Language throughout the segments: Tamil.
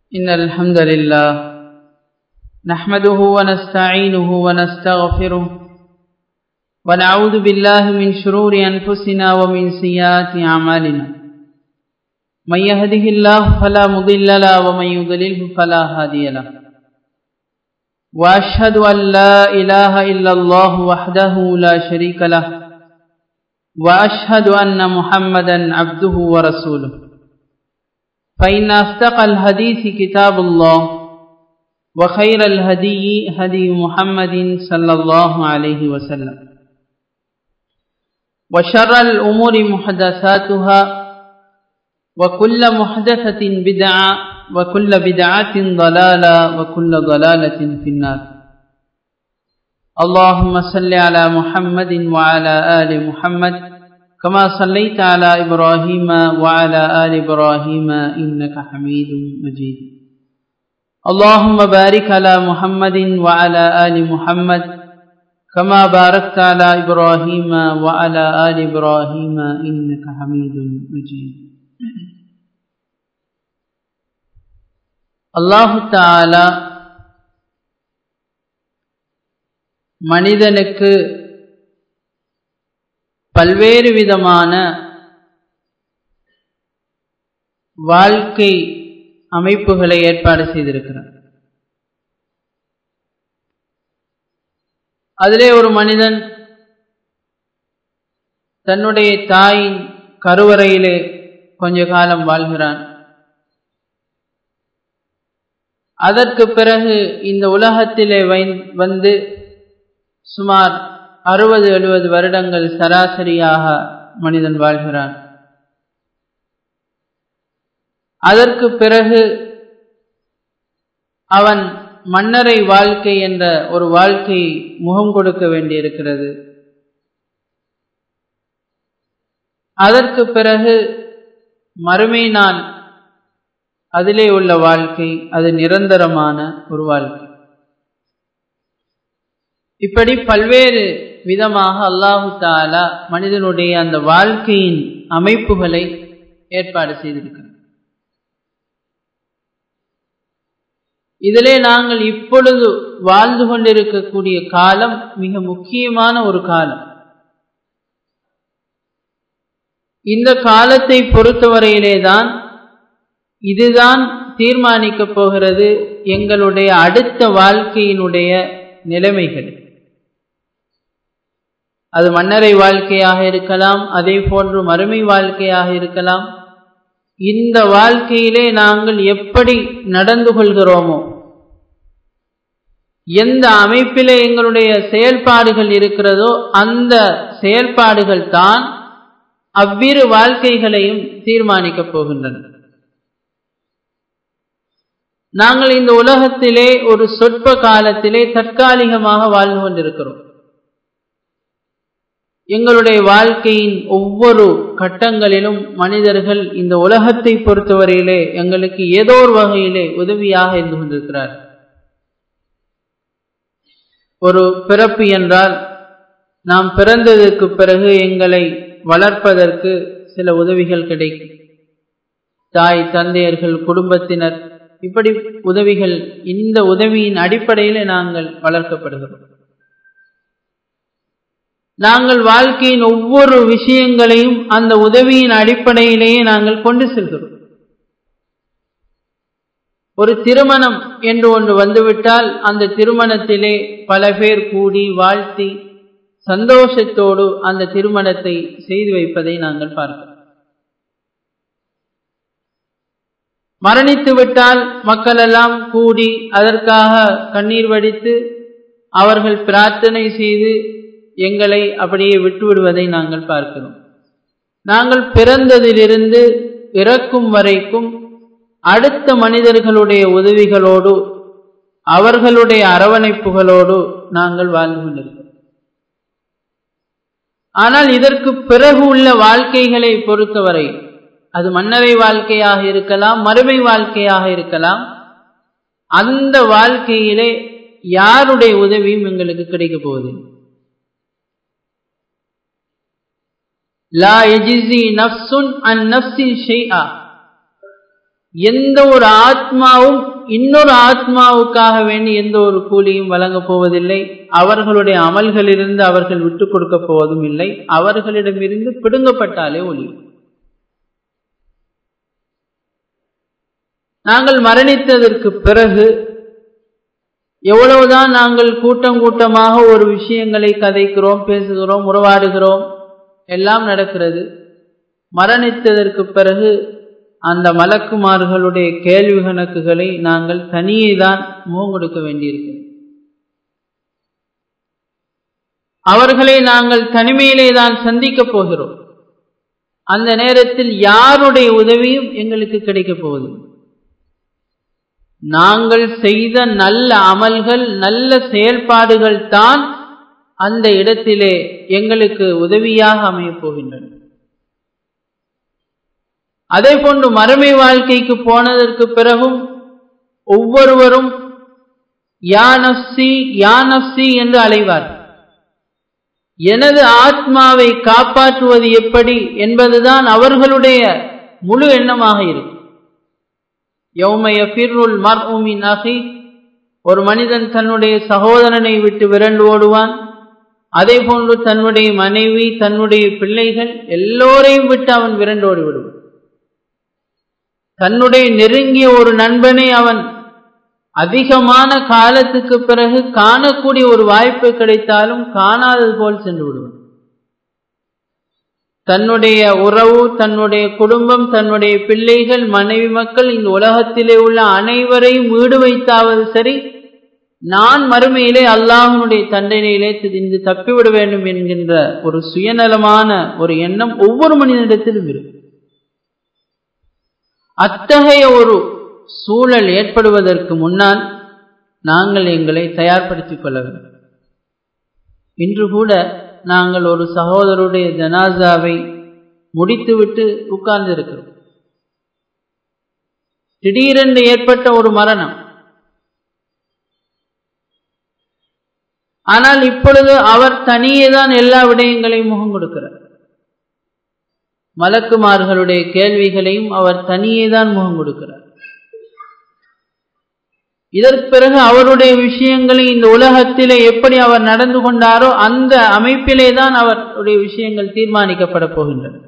إن الحمد لله نحمده ونستعينه ونستغفره ونعوذ بالله من شرور أنفسنا ومن سيئات أعمالنا من يهده الله فلا مضل له ومن يضلله فلا هادي له وأشهد أن لا إله إلا الله وحده لا شريك له وأشهد أن محمدا عبده ورسوله فإن أصدق الحديث كتاب الله وخير الهدي هدي محمد صلى الله عليه وسلم وشر الأمور محدثاتها وكل محدثة بدعة وكل بدعة ضلالة وكل ضلالة في النار اللهم صل على محمد وعلى آل محمد كما صليت على إبراهيم وعلى آل إبراهيم إنك حميد مجيد اللهم بارك على محمد وعلى آل محمد كما باركت على إبراهيم وعلى آل إبراهيم إنك حميد مجيد அல்லாஹு தாலா மனிதனுக்கு பல்வேறு விதமான வாழ்க்கை அமைப்புகளை ஏற்பாடு செய்திருக்கிறார் அதிலே ஒரு மனிதன் தன்னுடைய தாயின் கருவறையிலே கொஞ்ச காலம் வாழ்கிறான் அதற்கு பிறகு இந்த உலகத்திலே வந்து சுமார் அறுபது எழுபது வருடங்கள் சராசரியாக மனிதன் வாழ்கிறான் அதற்கு பிறகு அவன் மன்னரை வாழ்க்கை என்ற ஒரு வாழ்க்கை முகம் கொடுக்க வேண்டியிருக்கிறது அதற்கு பிறகு மறுமை நாள் அதிலே உள்ள வாழ்க்கை அது நிரந்தரமான ஒரு வாழ்க்கை இப்படி பல்வேறு விதமாக அல்லாஹு தாலா மனிதனுடைய அந்த வாழ்க்கையின் அமைப்புகளை ஏற்பாடு செய்திருக்கிறார் இதிலே நாங்கள் இப்பொழுது வாழ்ந்து கொண்டிருக்கக்கூடிய காலம் மிக முக்கியமான ஒரு காலம் இந்த காலத்தை பொறுத்தவரையிலே தான் இதுதான் தீர்மானிக்கப் போகிறது எங்களுடைய அடுத்த வாழ்க்கையினுடைய நிலைமைகள் அது மன்னரை வாழ்க்கையாக இருக்கலாம் அதே போன்று மறுமை வாழ்க்கையாக இருக்கலாம் இந்த வாழ்க்கையிலே நாங்கள் எப்படி நடந்து கொள்கிறோமோ எந்த அமைப்பிலே எங்களுடைய செயல்பாடுகள் இருக்கிறதோ அந்த செயல்பாடுகள் தான் அவ்விரு வாழ்க்கைகளையும் தீர்மானிக்கப் போகின்றன நாங்கள் இந்த உலகத்திலே ஒரு சொற்ப காலத்திலே தற்காலிகமாக வாழ்ந்து கொண்டிருக்கிறோம் எங்களுடைய வாழ்க்கையின் ஒவ்வொரு கட்டங்களிலும் மனிதர்கள் இந்த உலகத்தை பொறுத்தவரையிலே எங்களுக்கு ஏதோ ஒரு வகையிலே உதவியாக இருந்து கொண்டிருக்கிறார் ஒரு பிறப்பு என்றால் நாம் பிறந்ததற்கு பிறகு எங்களை வளர்ப்பதற்கு சில உதவிகள் கிடைக்கும் தாய் தந்தையர்கள் குடும்பத்தினர் இப்படி உதவிகள் இந்த உதவியின் அடிப்படையில் நாங்கள் வளர்க்கப்படுகிறோம் நாங்கள் வாழ்க்கையின் ஒவ்வொரு விஷயங்களையும் அந்த உதவியின் அடிப்படையிலேயே நாங்கள் கொண்டு செல்கிறோம் ஒரு திருமணம் என்று ஒன்று வந்துவிட்டால் அந்த திருமணத்திலே பல பேர் கூடி வாழ்த்தி சந்தோஷத்தோடு அந்த திருமணத்தை செய்து வைப்பதை நாங்கள் பார்க்கிறோம் மரணித்து விட்டால் மக்கள் எல்லாம் கூடி அதற்காக கண்ணீர் வடித்து அவர்கள் பிரார்த்தனை செய்து எங்களை அப்படியே விட்டு விடுவதை நாங்கள் பார்க்கிறோம் நாங்கள் பிறந்ததிலிருந்து இறக்கும் வரைக்கும் அடுத்த மனிதர்களுடைய உதவிகளோடு அவர்களுடைய அரவணைப்புகளோடு நாங்கள் வாழ்ந்து கொண்டிருக்கிறோம் ஆனால் இதற்கு பிறகு உள்ள வாழ்க்கைகளை பொறுத்தவரை அது மன்னரை வாழ்க்கையாக இருக்கலாம் மறுமை வாழ்க்கையாக இருக்கலாம் அந்த வாழ்க்கையிலே யாருடைய உதவியும் எங்களுக்கு கிடைக்க போகுது லா எஜிசி நப்சுன் அன் நப்சின் ஷெய்ஆ எந்த ஒரு ஆத்மாவும் இன்னொரு ஆத்மாவுக்காக வேண்டி எந்த ஒரு கூலியும் வழங்கப் போவதில்லை அவர்களுடைய அமல்களிலிருந்து அவர்கள் விட்டுக் கொடுக்க போவதும் இல்லை அவர்களிடமிருந்து பிடுங்கப்பட்டாலே ஒளியும் நாங்கள் மரணித்ததற்கு பிறகு எவ்வளவுதான் நாங்கள் கூட்டம் கூட்டமாக ஒரு விஷயங்களை கதைக்கிறோம் பேசுகிறோம் உறவாடுகிறோம் எல்லாம் நடக்கிறது மரணித்ததற்கு பிறகு அந்த மலக்குமார்களுடைய கேள்வி கணக்குகளை நாங்கள் தனியே தான் முகம் கொடுக்க வேண்டியிருக்கிறது அவர்களை நாங்கள் தனிமையிலே தான் சந்திக்கப் போகிறோம் அந்த நேரத்தில் யாருடைய உதவியும் எங்களுக்கு கிடைக்கப் போவதில்லை நாங்கள் செய்த நல்ல அமல்கள் நல்ல செயல்பாடுகள் தான் அந்த இடத்திலே எங்களுக்கு உதவியாக அமையப் போகின்றன அதே போன்று மறுமை வாழ்க்கைக்கு போனதற்கு பிறகும் ஒவ்வொருவரும் யானப்சி யானப்சி என்று அலைவார் எனது ஆத்மாவை காப்பாற்றுவது எப்படி என்பதுதான் அவர்களுடைய முழு எண்ணமாக இருக்கும் யௌமய பிர்ருல் மர் உமின் அகி ஒரு மனிதன் தன்னுடைய சகோதரனை விட்டு விரண்டு ஓடுவான் அதே போன்று தன்னுடைய மனைவி தன்னுடைய பிள்ளைகள் எல்லோரையும் விட்டு அவன் விரண்டோடி விடுவான் தன்னுடைய நெருங்கிய ஒரு நண்பனை அவன் அதிகமான காலத்துக்கு பிறகு காணக்கூடிய ஒரு வாய்ப்பு கிடைத்தாலும் காணாதது போல் சென்று விடுவான் தன்னுடைய உறவு தன்னுடைய குடும்பம் தன்னுடைய பிள்ளைகள் மனைவி மக்கள் இந்த உலகத்திலே உள்ள அனைவரையும் வீடு வைத்தாவது சரி நான் மறுமையிலே அல்லாஹனுடைய தண்டனையிலே திரிந்து தப்பிவிட வேண்டும் என்கின்ற ஒரு சுயநலமான ஒரு எண்ணம் ஒவ்வொரு மனிதனிடத்திலும் இருக்கு அத்தகைய ஒரு சூழல் ஏற்படுவதற்கு முன்னால் நாங்கள் எங்களை தயார்படுத்திக் கொள்ள வேண்டும் இன்று கூட நாங்கள் ஒரு சகோதரருடைய ஜனாசாவை முடித்துவிட்டு உட்கார்ந்து இருக்கிறோம் திடீரென்று ஏற்பட்ட ஒரு மரணம் ஆனால் இப்பொழுது அவர் தனியே தான் எல்லா விடயங்களையும் முகம் கொடுக்கிறார் மலக்குமார்களுடைய கேள்விகளையும் அவர் தனியே தான் முகம் கொடுக்கிறார் இதற்கு பிறகு அவருடைய விஷயங்களை இந்த உலகத்திலே எப்படி அவர் நடந்து கொண்டாரோ அந்த அமைப்பிலே தான் அவருடைய விஷயங்கள் தீர்மானிக்கப்பட போகின்றன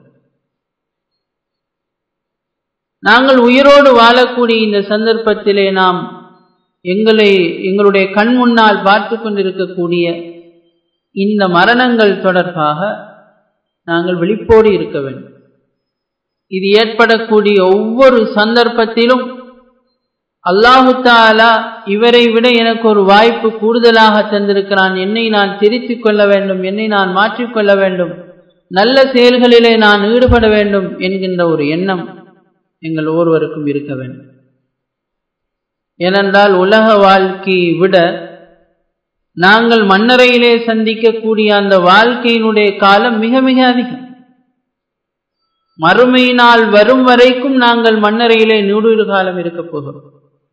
நாங்கள் உயிரோடு வாழக்கூடிய இந்த சந்தர்ப்பத்திலே நாம் எங்களை எங்களுடைய கண் முன்னால் பார்த்து கொண்டிருக்கக்கூடிய இந்த மரணங்கள் தொடர்பாக நாங்கள் விழிப்போடு இருக்க வேண்டும் இது ஏற்படக்கூடிய ஒவ்வொரு சந்தர்ப்பத்திலும் அல்லாஹு தாலா இவரை விட எனக்கு ஒரு வாய்ப்பு கூடுதலாக தந்திருக்கிறான் என்னை நான் திருத்திக் கொள்ள வேண்டும் என்னை நான் மாற்றிக்கொள்ள வேண்டும் நல்ல செயல்களிலே நான் ஈடுபட வேண்டும் என்கின்ற ஒரு எண்ணம் எங்கள் ஒவ்வொருவருக்கும் இருக்க வேண்டும் ஏனென்றால் உலக வாழ்க்கையை விட நாங்கள் மன்னரையிலே சந்திக்கக்கூடிய அந்த வாழ்க்கையினுடைய காலம் மிக மிக அதிகம் மறுமையினால் வரும் வரைக்கும் நாங்கள் மன்னரையிலே நூறு காலம் இருக்கப் போகிறோம்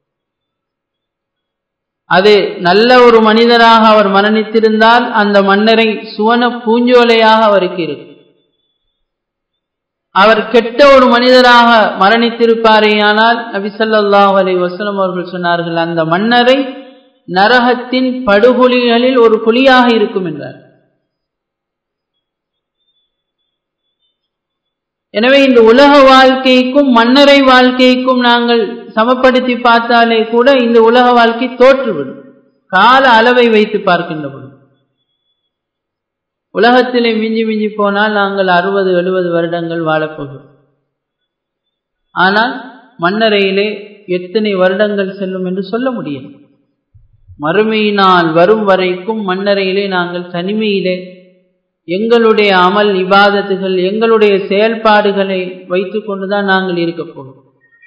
அது நல்ல ஒரு மனிதராக அவர் மரணித்திருந்தால் அந்த மன்னரை சுவன பூஞ்சோலையாக அவருக்கு இருக்கும் அவர் கெட்ட ஒரு மனிதராக மரணித்திருப்பாரேயானால் நபிசல்லாஹ் அலை வசலம் அவர்கள் சொன்னார்கள் அந்த மன்னரை நரகத்தின் படுகொலிகளில் ஒரு குழியாக இருக்கும் என்றார் எனவே இந்த உலக வாழ்க்கைக்கும் மன்னரை வாழ்க்கைக்கும் நாங்கள் சமப்படுத்தி பார்த்தாலே கூட இந்த உலக வாழ்க்கை தோற்றுவிடும் கால அளவை வைத்து பார்க்கின்ற பொழுது உலகத்திலே மிஞ்சி மிஞ்சி போனால் நாங்கள் அறுபது எழுபது வருடங்கள் வாழப்போகிறோம் ஆனால் மன்னரையிலே எத்தனை வருடங்கள் செல்லும் என்று சொல்ல முடியும் மறுமையினால் வரும் வரைக்கும் மன்னரையிலே நாங்கள் தனிமையிலே எங்களுடைய அமல் இபாதத்துகள் எங்களுடைய செயல்பாடுகளை வைத்து கொண்டுதான் நாங்கள் இருக்க போகிறோம்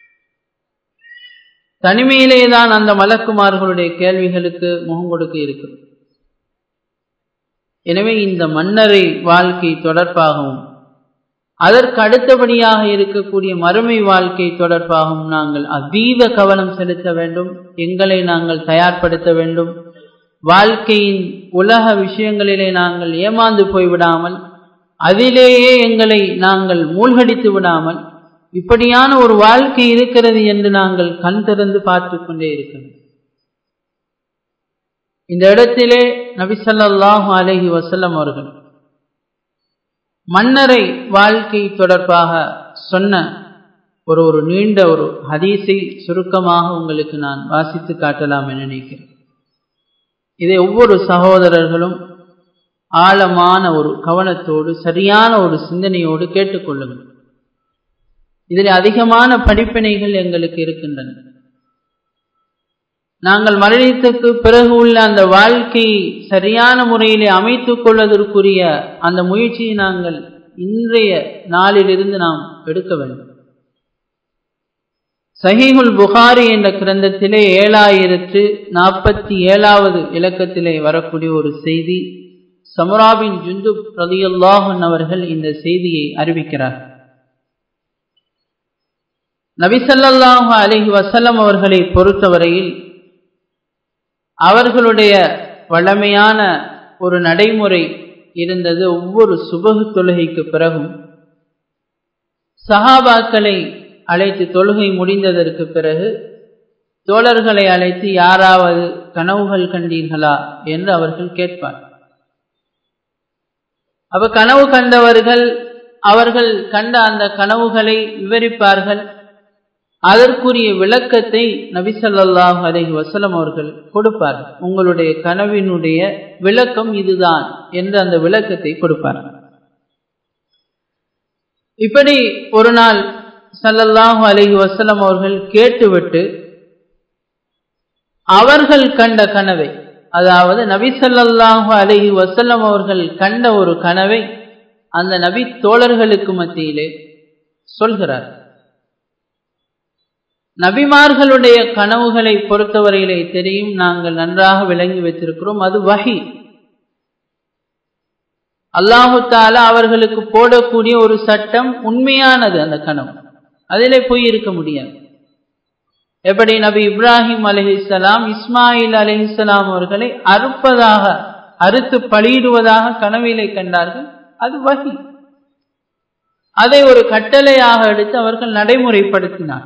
தனிமையிலே தான் அந்த மலக்குமார்களுடைய கேள்விகளுக்கு முகம் கொடுக்க இருக்கிறோம் எனவே இந்த மன்னரை வாழ்க்கை தொடர்பாகவும் அதற்கு அடுத்தபடியாக இருக்கக்கூடிய மறுமை வாழ்க்கை தொடர்பாகவும் நாங்கள் அதீத கவனம் செலுத்த வேண்டும் எங்களை நாங்கள் தயார்படுத்த வேண்டும் வாழ்க்கையின் உலக விஷயங்களிலே நாங்கள் ஏமாந்து போய்விடாமல் அதிலேயே எங்களை நாங்கள் மூழ்கடித்து விடாமல் இப்படியான ஒரு வாழ்க்கை இருக்கிறது என்று நாங்கள் கண் திறந்து பார்த்து கொண்டே இருக்கிறோம் இந்த இடத்திலே நபிசல்லாஹு அலஹி வசல்லம் அவர்கள் மன்னரை வாழ்க்கை தொடர்பாக சொன்ன ஒரு ஒரு நீண்ட ஒரு ஹதீஸை சுருக்கமாக உங்களுக்கு நான் வாசித்து காட்டலாம் என நினைக்கிறேன் இதை ஒவ்வொரு சகோதரர்களும் ஆழமான ஒரு கவனத்தோடு சரியான ஒரு சிந்தனையோடு கேட்டுக்கொள்ளுங்கள் இதில் அதிகமான படிப்பினைகள் எங்களுக்கு இருக்கின்றன நாங்கள் மரணித்துக்கு பிறகு உள்ள அந்த வாழ்க்கையை சரியான முறையிலே அமைத்துக் கொள்வதற்குரிய அந்த முயற்சியை நாங்கள் இன்றைய நாளிலிருந்து நாம் எடுக்க வேண்டும் சஹீகுல் புகாரி என்ற கிரந்தத்திலே ஏழாயிரத்து நாற்பத்தி ஏழாவது இலக்கத்திலே வரக்கூடிய ஒரு செய்தி சமுராபின் ஜுந்து ரலியுல்லாஹன் அவர்கள் இந்த செய்தியை அறிவிக்கிறார் நபிசல்லாஹு அலிஹி வசல்லம் அவர்களை பொறுத்தவரையில் அவர்களுடைய வழமையான ஒரு நடைமுறை இருந்தது ஒவ்வொரு சுபகு தொழுகைக்கு பிறகும் சஹாபாக்களை அழைத்து தொழுகை முடிந்ததற்கு பிறகு தோழர்களை அழைத்து யாராவது கனவுகள் கண்டீர்களா என்று அவர்கள் கேட்பார் அப்ப கனவு கண்டவர்கள் அவர்கள் கண்ட அந்த கனவுகளை விவரிப்பார்கள் அதற்குரிய விளக்கத்தை நபிசல்லாஹு அலஹி வசலம் அவர்கள் கொடுப்பார்கள் உங்களுடைய கனவினுடைய விளக்கம் இதுதான் என்று அந்த விளக்கத்தை கொடுப்பார்கள் இப்படி ஒரு நாள் சல்லல்லாஹு அலஹி வசலம் அவர்கள் கேட்டுவிட்டு அவர்கள் கண்ட கனவை அதாவது நபி சல்லாஹு அலஹி வசல்லம் அவர்கள் கண்ட ஒரு கனவை அந்த நபி தோழர்களுக்கு மத்தியிலே சொல்கிறார் நபிமார்களுடைய கனவுகளை பொறுத்தவரையிலே தெரியும் நாங்கள் நன்றாக விளங்கி வைத்திருக்கிறோம் அது வகி அல்லாஹு தாலா அவர்களுக்கு போடக்கூடிய ஒரு சட்டம் உண்மையானது அந்த கனவு அதிலே போய் இருக்க முடியாது எப்படி நபி இப்ராஹிம் அலிஹிஸ்லாம் இஸ்மாயில் அலிஹிஸ்லாம் அவர்களை அறுப்பதாக அறுத்து பலியிடுவதாக கனவிலே கண்டார்கள் அது வகி அதை ஒரு கட்டளையாக எடுத்து அவர்கள் நடைமுறைப்படுத்தினார்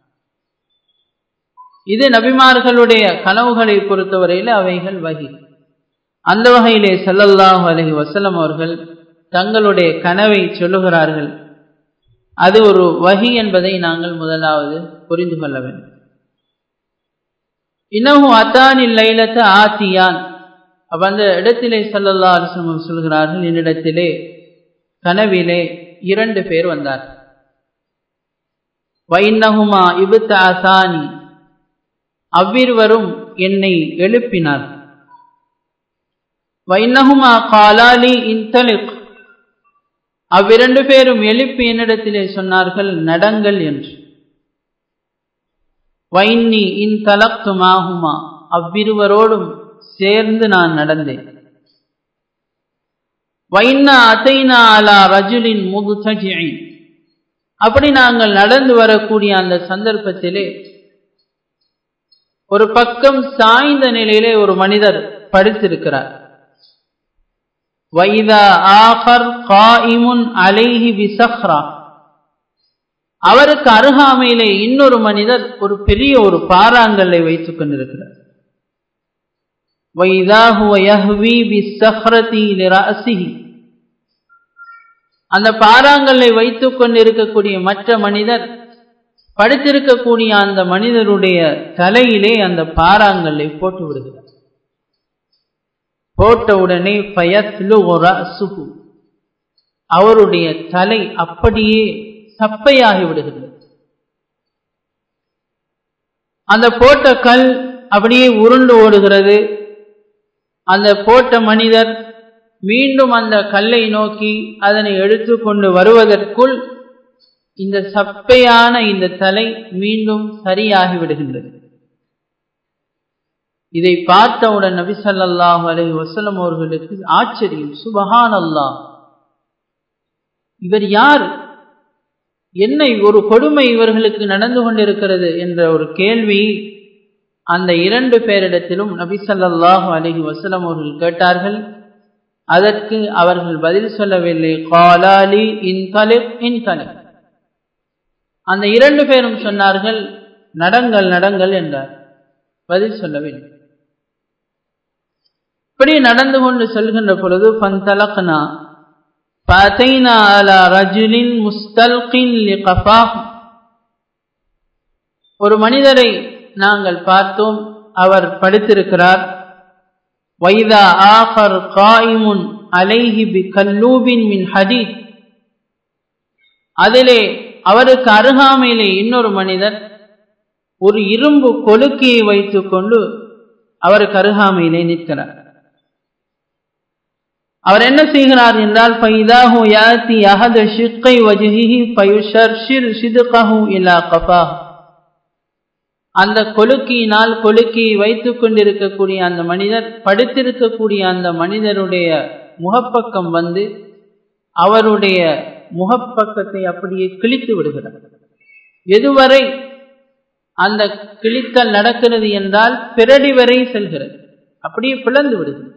இது நபிமார்களுடைய கனவுகளை பொறுத்தவரையில் அவைகள் வகி அந்த வகையிலே சல்லல்லாஹு அலஹி வசலம் அவர்கள் தங்களுடைய கனவை சொல்லுகிறார்கள் அது ஒரு வகி என்பதை நாங்கள் முதலாவது புரிந்து கொள்ள வேண்டும் இன்னமும் அத்தானில் லைலத்த ஆத்தியான் அப்ப அந்த இடத்திலே சல்லல்லா அலிஸ்லம் சொல்கிறார்கள் என்னிடத்திலே கனவிலே இரண்டு பேர் வந்தார் வைன்னகுமா இபுத்த அசானி அவ்விருவரும் என்னை எழுப்பினார் வைன்னகுமா காலாலி இன்தலிக் அவ்விரண்டு பேரும் எழுப்பி என்னிடத்திலே சொன்னார்கள் நடங்கள் என்று வைன்னி இன் தலக்துமாகுமா அவ்விருவரோடும் சேர்ந்து நான் நடந்தேன் வைன்னா அத்தைனா அலா ரஜுலின் முகுதஜிஐ அப்படி நாங்கள் நடந்து வரக்கூடிய அந்த சந்தர்ப்பத்திலே ஒரு பக்கம் சாய்ந்த நிலையிலே ஒரு மனிதர் படுத்திருக்கிறார் வைதா ஆஹர் காயிமுன் அலைஹி பிசஹ்ரா அவருக்கு அருகாமையிலே இன்னொரு மனிதர் ஒரு பெரிய ஒரு பாறாங்கல்லை வைத்துக் கொண்டிருக்கிறார் அந்த பாறாங்கல்லை வைத்துக் கொண்டிருக்கக்கூடிய மற்ற மனிதர் படுத்திருக்கக்கூடிய அந்த மனிதருடைய தலையிலே அந்த பாறாங்கல்லை போட்டு விடுகிறார் போட்ட உடனே சுகு அவருடைய தலை அப்படியே சப்பையாகி விடுகிறது அந்த போட்ட கல் அப்படியே உருண்டு ஓடுகிறது அந்த போட்ட மனிதர் மீண்டும் அந்த கல்லை நோக்கி அதனை எடுத்துக்கொண்டு வருவதற்குள் இந்த சப்பையான இந்த தலை மீண்டும் சரியாகி விடுகின்றது இதை பார்த்தவுடன் நபி சல்லாஹூ அலி வசலம் அவர்களுக்கு ஆச்சரியம் சுபஹான் அல்லாஹ் இவர் யார் என்ன ஒரு கொடுமை இவர்களுக்கு நடந்து கொண்டிருக்கிறது என்ற ஒரு கேள்வி அந்த இரண்டு பேரிடத்திலும் நபி சல்லாஹூ அலஹி வசலம் அவர்கள் கேட்டார்கள் அதற்கு அவர்கள் பதில் சொல்லவில்லை காலாலி இன்கலிப் இன்கலிப் அந்த இரண்டு பேரும் சொன்னார்கள் நடங்கள் நடங்கள் என்றார் பதில் சொல்லவில்லை இப்படி நடந்து கொண்டு செல்கின்ற பொழுது பந்தலக்னா فأتينا على رجل مستلق لقفاه ஒரு மனிதரை நாங்கள் பார்த்தோம் அவர் படுத்திருக்கிறார் வைதா ஆஃபர் காயிமுன் அலைஹி பி கல்லூபின் மின் ஹதீத் அதிலே அவருக்கு அருகாமையிலே இன்னொரு மனிதர் ஒரு இரும்பு கொலுக்கியை வைத்துக்கொண்டு அவருக்கு அருகாமையிலே நிற்கிறார் அவர் என்ன செய்கிறார் என்றால் ஃபைதாஹு யாத்தி அஹத ஷிக்கை வஜஹிஹி ஃபயுஷர்ஷிர் ஷிதுகஹு இலா கஃபாஹ் அந்த கொலுக்கியினால் கொலுக்கியை வைத்துக் கொண்டிருக்கக்கூடிய அந்த மனிதர் படுத்திருக்கக்கூடிய அந்த மனிதருடைய முகப்பக்கம் வந்து அவருடைய முகப்பக்கத்தை அப்படியே கிழித்து விடுகிறார் எதுவரை அந்த கிழித்தல் நடக்கிறது என்றால் பிறடி வரை செல்கிறது அப்படியே பிளந்து விடுகிறது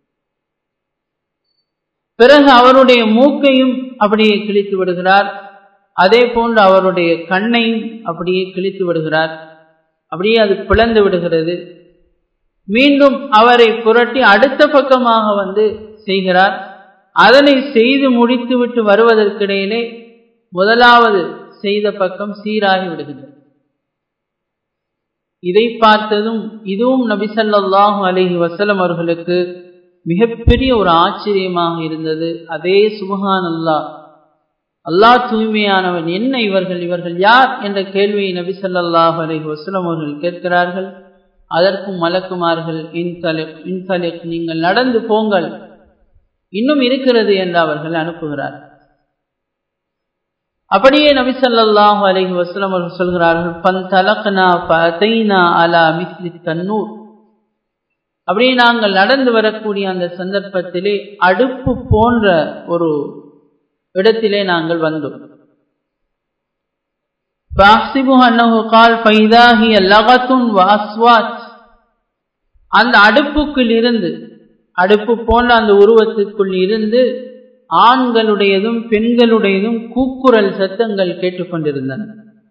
பிறகு அவருடைய மூக்கையும் அப்படியே கிழித்து விடுகிறார் அதே போன்று அவருடைய கண்ணையும் அப்படியே கிழித்து விடுகிறார் அப்படியே அது பிளந்து விடுகிறது மீண்டும் அவரை புரட்டி அடுத்த பக்கமாக வந்து செய்கிறார் அதனை செய்து முடித்துவிட்டு வருவதற்கிடையிலே முதலாவது செய்த பக்கம் சீராகி விடுகிறது இதை பார்த்ததும் இதுவும் நபிசல்லாஹு அலஹி வசலம் அவர்களுக்கு மிகப்பெரிய ஒரு ஆச்சரியமாக இருந்தது அதே சுபஹான் அல்லாஹ் அல்லாஹ் தூய்மையானவன் என்ன இவர்கள் இவர்கள் யார் என்ற கேள்வியை நபி சல்லாஹ் அலஹி வசலம் அவர்கள் கேட்கிறார்கள் அதற்கும் மலக்குமார்கள் இன்தலிக் இன்தலிக் நீங்கள் நடந்து போங்கள் இன்னும் இருக்கிறது என்று அவர்கள் அனுப்புகிறார் அப்படியே நபி சல்லாஹூ அலஹி வசலம் அவர்கள் சொல்கிறார்கள் பன் தலக்னா பதைனா அலா மிஸ்லி தன்னூர் அப்படியே நாங்கள் நடந்து வரக்கூடிய அந்த சந்தர்ப்பத்திலே அடுப்பு போன்ற ஒரு இடத்திலே நாங்கள் வந்தோம் அந்த அடுப்புக்குள் இருந்து அடுப்பு போன்ற அந்த உருவத்துக்குள் இருந்து ஆண்களுடையதும் பெண்களுடையதும் கூக்குரல் சத்தங்கள் கேட்டுக்கொண்டிருந்தன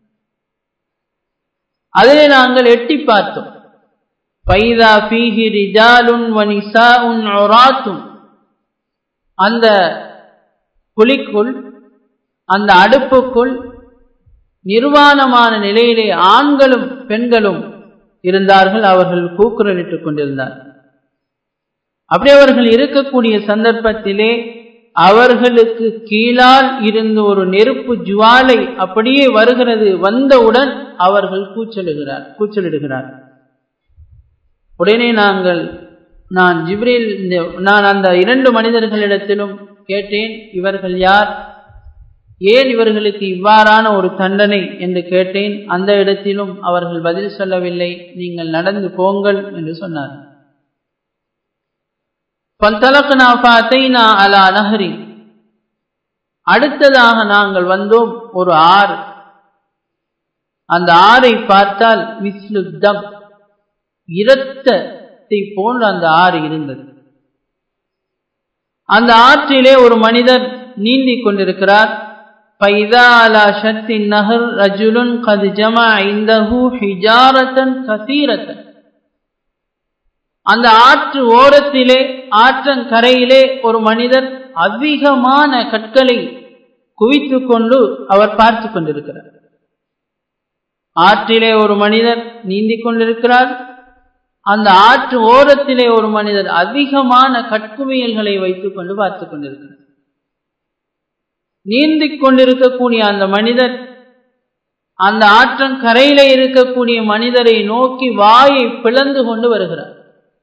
அதிலே நாங்கள் எட்டி பார்த்தோம் பைதா பீஹி ரிஜாலுன் வனிசாஉன் ஒராத்தும் அந்த குழிக்குள் அந்த அடுப்புக்குள் நிர்வாணமான நிலையிலே ஆண்களும் பெண்களும் இருந்தார்கள் அவர்கள் கூக்குரலிட்டுக் கொண்டிருந்தார் அப்படி அவர்கள் இருக்கக்கூடிய சந்தர்ப்பத்திலே அவர்களுக்கு கீழால் இருந்து ஒரு நெருப்பு ஜுவாலை அப்படியே வருகிறது வந்தவுடன் அவர்கள் கூச்சலிடுகிறார் கூச்சலிடுகிறார் உடனே நாங்கள் நான் ஜிப்ரேல் நான் அந்த இரண்டு மனிதர்களிடத்திலும் கேட்டேன் இவர்கள் யார் ஏன் இவர்களுக்கு இவ்வாறான ஒரு தண்டனை என்று கேட்டேன் அந்த இடத்திலும் அவர்கள் பதில் சொல்லவில்லை நீங்கள் நடந்து போங்கள் என்று சொன்னார் அலா நஹரி அடுத்ததாக நாங்கள் வந்தோம் ஒரு ஆறு அந்த ஆறை பார்த்தால் மிஸ்லுத்தம் இரத்தத்தை போன்று அந்த ஆறு இருந்தது அந்த ஆற்றிலே ஒரு மனிதர் நீந்தி கொண்டிருக்கிறார் فإذا على شط النهر رجل قد جمع عنده حجارة كثيرة அந்த ஆற்று ஓரத்திலே ஆற்றங்கரையிலே ஒரு மனிதர் அதிகமான கற்களை குவித்து கொண்டு அவர் பார்த்து கொண்டிருக்கிறார் ஆற்றிலே ஒரு மனிதர் நீந்தி கொண்டிருக்கிறார் அந்த ஆற்று ஓரத்திலே ஒரு மனிதர் அதிகமான கற்குவியல்களை வைத்துக் கொண்டு பார்த்து கொண்டிருக்கிறார் நீந்திக் கொண்டிருக்கக்கூடிய அந்த மனிதர் அந்த ஆற்றங்கரையில இருக்கக்கூடிய மனிதரை நோக்கி வாயை பிளந்து கொண்டு வருகிறார்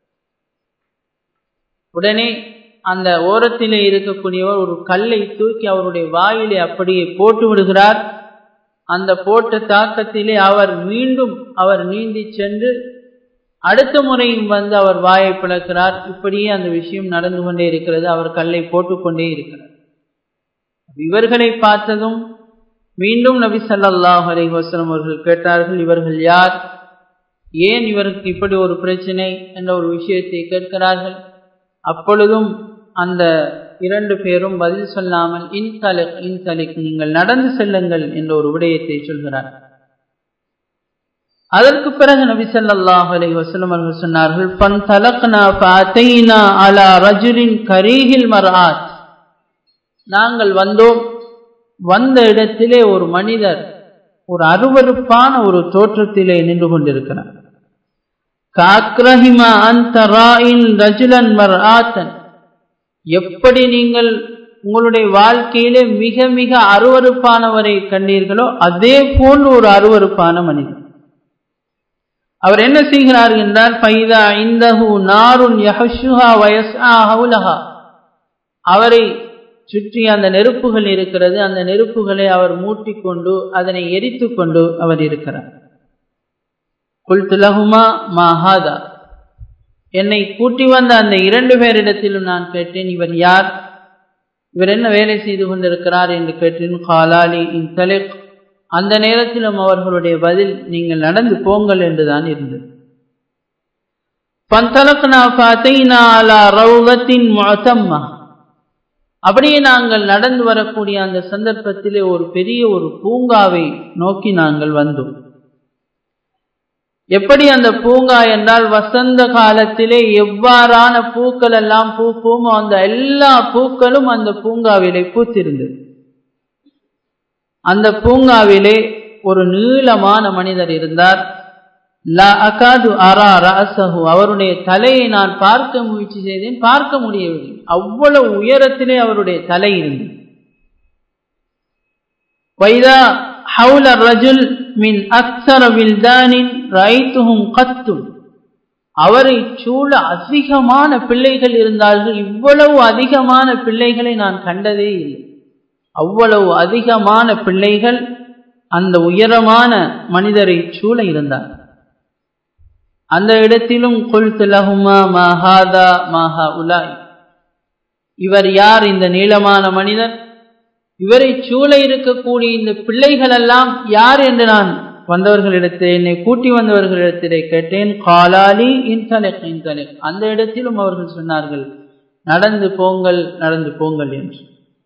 உடனே அந்த ஓரத்திலே இருக்கக்கூடியவர் ஒரு கல்லை தூக்கி அவருடைய வாயிலே அப்படியே போட்டு விடுகிறார் அந்த போட்ட தாக்கத்திலே அவர் மீண்டும் அவர் நீந்தி சென்று அடுத்த முறையும் வந்து அவர் வாயை பிளக்கிறார் இப்படியே அந்த விஷயம் நடந்து கொண்டே இருக்கிறது அவர் கல்லை போட்டுக்கொண்டே இருக்கிறார் இவர்களை பார்த்ததும் மீண்டும் நபி சல்லாஹ் அலி வசலம் அவர்கள் கேட்டார்கள் இவர்கள் யார் ஏன் இவருக்கு இப்படி ஒரு பிரச்சனை என்ற ஒரு விஷயத்தை கேட்கிறார்கள் அப்பொழுதும் அந்த இரண்டு பேரும் பதில் சொல்லாமல் இன்தலிக் இன்தலிக் நீங்கள் நடந்து செல்லுங்கள் என்ற ஒரு விடயத்தை சொல்கிறார் அதற்கு பிறகு நபி ஸல்லல்லாஹு அலைஹி வஸல்லம் அவர்கள் சொன்னார்கள் ஃபன்தலக்னா ஃபஅதைனா அலா ரஜுலின் கரீஹில் மர்ஆத் நாங்கள் வந்தோம் வந்த இடத்திலே ஒரு மனிதர் ஒரு அருவருப்பான ஒரு தோற்றத்திலே நின்று கொண்டிருக்கிறார் காக்ரஹிமா அந்த ராயின் ரஜுலன் மர்ஆத்தன் எப்படி நீங்கள் உங்களுடைய வாழ்க்கையிலே மிக மிக அருவருப்பானவரை கண்டீர்களோ அதே போன்று ஒரு அருவருப்பான மனிதர் அவர் என்ன செய்கிறார் என்றால் பைதா இந்தஹு நாருன் யஹஷுஹா வயஸ்ஆ ஹவுலஹா அவரை சுற்றி அந்த நெருப்புகள் இருக்கிறது அந்த நெருப்புகளை அவர் மூட்டிக்கொண்டு அதனை எரித்து கொண்டு அவர் இருக்கிறார் குல்துலகுமா மாஹாதா என்னை கூட்டி வந்த அந்த இரண்டு பேரிடத்திலும் நான் கேட்டேன் இவர் யார் இவர் என்ன வேலை செய்து கொண்டிருக்கிறார் என்று கேட்டேன் காலாலி இன் தலிக் அந்த நேரத்திலும் அவர்களுடைய பதில் நீங்கள் நடந்து போங்கள் என்றுதான் இருந்தது பந்தலக்னா ஃபதைனா அலா ரௌலத்தின் முஅத்தம்மா அப்படியே நாங்கள் நடந்து வரக்கூடிய அந்த சந்தர்ப்பத்திலே ஒரு பெரிய ஒரு பூங்காவை நோக்கி நாங்கள் வந்தோம் எப்படி அந்த பூங்கா என்றால் வசந்த காலத்திலே எவ்வாறான பூக்கள் எல்லாம் பூக்குமோ அந்த எல்லா பூக்களும் அந்த பூங்காவிலே பூத்திருந்தது அந்த பூங்காவிலே ஒரு நீளமான மனிதர் இருந்தார் லா அகாது அரா ரசஹு அவருடைய தலையை நான் பார்க்க முயற்சி செய்தேன் பார்க்க முடியவில்லை அவ்வளவு உயரத்திலே அவருடைய தலை இருந்தது வைதா ஹவுல ரஜுல் மின் அக்சர வில்தானின் ரைத்துஹும் கத்தும் அவரை சூழ அதிகமான பிள்ளைகள் இருந்தார்கள் இவ்வளவு அதிகமான பிள்ளைகளை நான் கண்டதே இல்லை அவ்வளவு அதிகமான பிள்ளைகள் அந்த உயரமான மனிதரை சூழ இருந்தார் அந்த இடத்திலும் கொல்து லஹுமா மஹாதா மஹா உலாய் இவர் யார் இந்த நீளமான மனிதர் இவரை சூழ இருக்கக்கூடிய இந்த பிள்ளைகள் எல்லாம் யார் என்று நான் வந்தவர்களிடத்தில் என்னை கூட்டி வந்தவர்களிடத்திலே கேட்டேன் காலாலி இன்தலிக் இன்தலிக் அந்த இடத்திலும் அவர்கள் சொன்னார்கள் நடந்து போங்கள் நடந்து போங்கள் என்று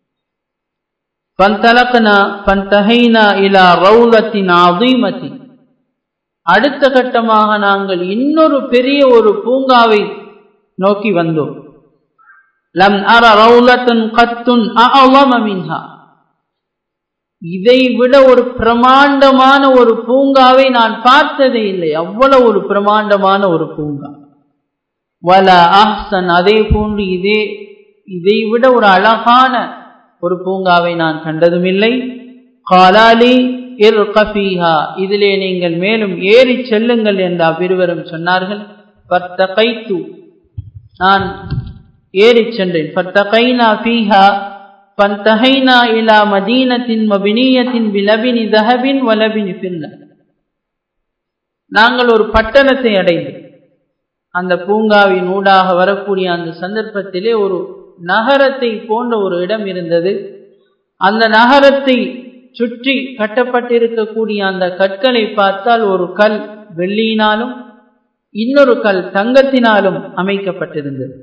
பந்தலக்னா பந்தஹைனா இலா ரவுலத்தின் அதீமத்தின் அடுத்த கட்டமாக நாங்கள் இன்னொரு பெரிய ஒரு பூங்காவை நோக்கி வந்தோம் லம் அர ரவுலத்தன் கத்துன் அஅலம மின்ஹா இதை விட ஒரு பிரமாண்டமான ஒரு பூங்காவை நான் பார்த்ததே இல்லை அவ்வளவு ஒரு பிரமாண்டமான ஒரு பூங்கா வல அஹ்சன் அதே போன்று இதே இதை விட ஒரு அழகான ஒரு பூங்காவை நான் கண்டதும் இல்லை காலாலி இர் கஃபீஹா இதிலே நீங்கள் மேலும் ஏறி செல்லுங்கள் என்று அவ்விருவரும் சொன்னார்கள் பத்தகைத்து நான் ஏறி சென்றேன் பத்தகைனா ஃபீஹா பந்தஹைனா இலா மதீனத்தின் மபினியத்தின் விலபினி தஹபின் வலபினி பின்ன நாங்கள் ஒரு பட்டணத்தை அடைந்தோம் அந்த பூங்காவின் ஊடாக வரக்கூடிய அந்த சந்தர்ப்பத்திலே ஒரு நகரத்தை போன்ற ஒரு இடம் இருந்தது அந்த நகரத்தை சுற்றி கட்டப்பட்டிருக்கக்கூடிய அந்த கற்களை பார்த்தால் ஒரு கல் வெள்ளியினாலும் இன்னொரு கல் தங்கத்தினாலும் அமைக்கப்பட்டிருந்தது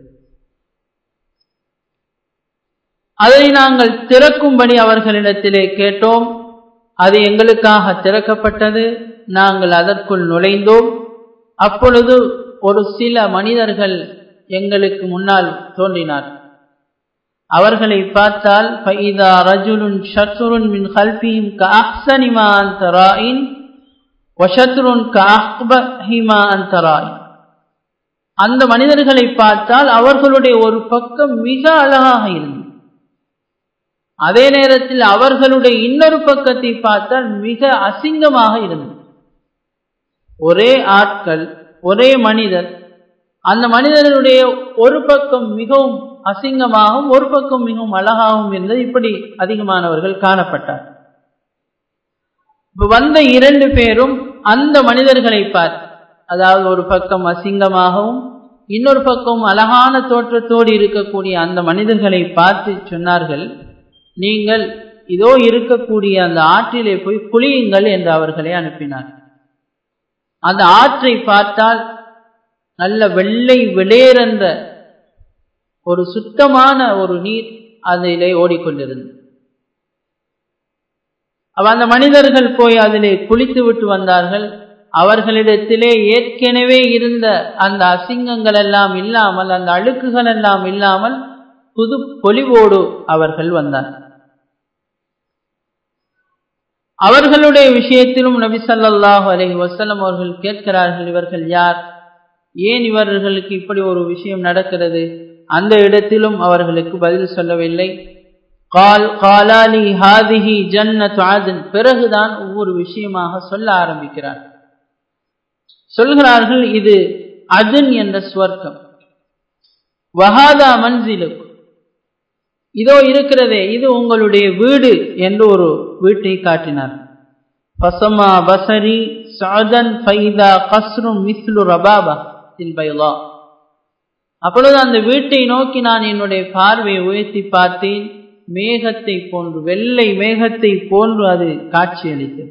அதை நாங்கள் திறக்கும்படி அவர்களிடத்திலே கேட்டோம் அது எங்களுக்காக திறக்கப்பட்டது நாங்கள் அதற்குள் நுழைந்தோம் அப்பொழுது ஒரு சில மனிதர்கள் எங்களுக்கு முன்னால் தோன்றினார் அவர்களை பார்த்தால் ஃபைதா ரஜுலுன் ஷத்ருன் மின் கல்பிஹிம் கஅஹ்சனிமா அந்தராயின் வஷத்ருன் கஅஹ்பஹிமா அந்தராயின் அந்த மனிதர்களை பார்த்தால் அவர்களுடைய ஒரு பக்கம் மிக அழகாக இருந்தது அதே நேரத்தில் அவர்களுடைய இன்னொரு பக்கத்தை பார்த்தால் மிக அசிங்கமாக இருந்தது ஒரே ஆட்கள் ஒரே மனிதர் அந்த மனிதனுடைய ஒரு பக்கம் மிகவும் அசிங்கமாகவும் ஒரு பக்கம் மிகவும் அழகாகவும் இருந்தது இப்படி அதிகமானவர்கள் காணப்பட்டார் வந்த இரண்டு பேரும் அந்த மனிதர்களை பார் அதாவது ஒரு பக்கம் அசிங்கமாகவும் இன்னொரு பக்கம் அழகான தோற்றத்தோடு இருக்கக்கூடிய அந்த மனிதர்களை பார்த்து சொன்னார்கள் நீங்கள் இதோ இருக்கக்கூடிய அந்த ஆற்றிலே போய் குளியுங்கள் என்று அவர்களை அனுப்பினார் அந்த ஆற்றை பார்த்தால் நல்ல வெள்ளை வெளியேறென்ற ஒரு சுத்தமான ஒரு நீர் அதிலே ஓடிக்கொண்டிருந்தது அவ அந்த மனிதர்கள் போய் அதிலே குளித்து விட்டு வந்தார்கள் அவர்களிடத்திலே ஏற்கனவே இருந்த அந்த அசிங்கங்கள் எல்லாம் இல்லாமல் அந்த அழுக்குகள் எல்லாம் இல்லாமல் புது பொலிவோடு அவர்கள் வந்தார்கள் அவர்களுடைய விஷயத்திலும் நபி சல்லாஹூ அலஹி வசலம் அவர்கள் கேட்கிறார்கள் இவர்கள் யார் ஏன் இவர்களுக்கு இப்படி ஒரு விஷயம் நடக்கிறது அந்த இடத்திலும் அவர்களுக்கு பதில் சொல்லவில்லை கால் காலாலி ஹாதிஹி ஜன்னத் ஆதன் பிறகுதான் ஒவ்வொரு விஷயமாக சொல்ல ஆரம்பிக்கிறார் சொல்கிறார்கள் இது அதுன் என்ற ஸ்வர்க்கம் வஹாதா மன்சிலு இதோ இருக்கிறதே இது உங்களுடைய வீடு என்று ஒரு வீட்டை காட்டினார் பசமா பசரி சாதன் ஃபைதா கஸ்ரும் மிஸ்லு ரபாபா பைலா அப்பொழுது அந்த வீட்டை நோக்கி நான் என்னுடைய பார்வையை உயர்த்தி பார்த்தேன் மேகத்தை போன்று வெள்ளை மேகத்தை போன்று அது காட்சியளித்தது